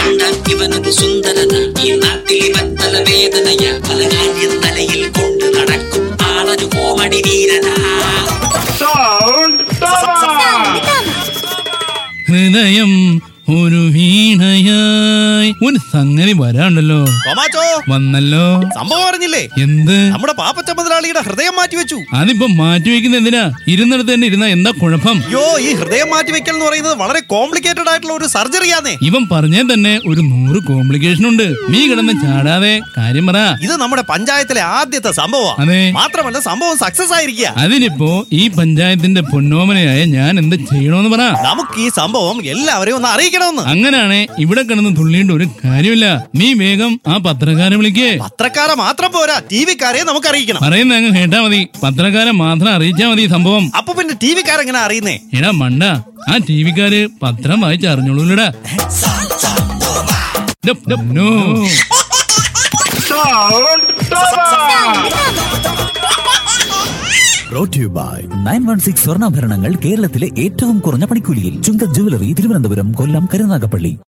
കണ്ടാൽ ഇവനൊരു സുന്ദരന ഈ നാട്ടിൽ ഇവൻ തലവേദനയ പല കാര്യം തലയിൽ കൊണ്ട് നടക്കും ആളൊരു കോമഡി വീരനാ ഹൃദയം ഒരു വീണയായി ഒരു സംഗതി വരാണ്ടല്ലോ ടൊമാറ്റോ വന്നല്ലോ സംഭവം അറിഞ്ഞില്ലേ എന്ത് നമ്മുടെ പാപ്പച്ച മുതലാളിയുടെ ഹൃദയം മാറ്റിവെച്ചു അതിപ്പോ മാറ്റി വെക്കുന്ന എന്തിനാ ഇരുന്നിടത്ത് തന്നെ ഇരുന്ന എന്താ കുഴപ്പം അയ്യോ ഈ ഹൃദയം മാറ്റിവെക്കൽ എന്ന് പറയുന്നത് വളരെ കോംപ്ലിക്കേറ്റഡ് ആയിട്ടുള്ള ഒരു സർജറിയാന്നേ ഇവൻ പറഞ്ഞേ തന്നെ ഒരു നൂറ് കോംപ്ലിക്കേഷൻ ഉണ്ട് നീ കിടന്ന് ചാടാതെ കാര്യം പറ ഇത് നമ്മുടെ പഞ്ചായത്തിലെ ആദ്യത്തെ സംഭവമാണ് അതെ മാത്രമല്ല സംഭവം സക്സസ് ആയിരിക്കുക അതിനിപ്പോ ഈ പഞ്ചായത്തിന്റെ പൊന്നോമനയായ ഞാൻ എന്ത് ചെയ്യണമെന്ന് പറ നമുക്ക് ഈ സംഭവം എല്ലാവരെയും ഒന്ന് അറിയിക്കണമെന്ന് അങ്ങനാണെ ഇവിടെ കിടന്ന് തുള്ളിയിട്ട് ഒരു കാര്യമില്ല നീ വേഗം ആ പത്രക്കാരെ വിളിക്കേ പത്രക്കാരെ മാത്രം പോരാ ടി വിക്കാരെ നമുക്ക് അറിയിക്കണം പറയുന്ന അങ്ങ് കേട്ടാ മതി പത്രക്കാരെ മാത്രം അറിയിച്ചാ മതി ഈ സംഭവം അപ്പൊ പിന്നെ ടി വിക്കാരെങ്ങനെ അറിയുന്നേ എടാ മണ്ട ആ ടി വിക്കാര് പത്രം വായിച്ച് അറിഞ്ഞോളൂലടാ ന്റെ പൊന്നോ. Brought you by nine one six സ്വർണ്ണാഭരണങ്ങൾ കേരളത്തിലെ ഏറ്റവും കുറഞ്ഞ പണിക്കൂലിയിൽ ചുങ്ക ജുവലറി തിരുവനന്തപുരം കൊല്ലം കരുനാഗപ്പള്ളി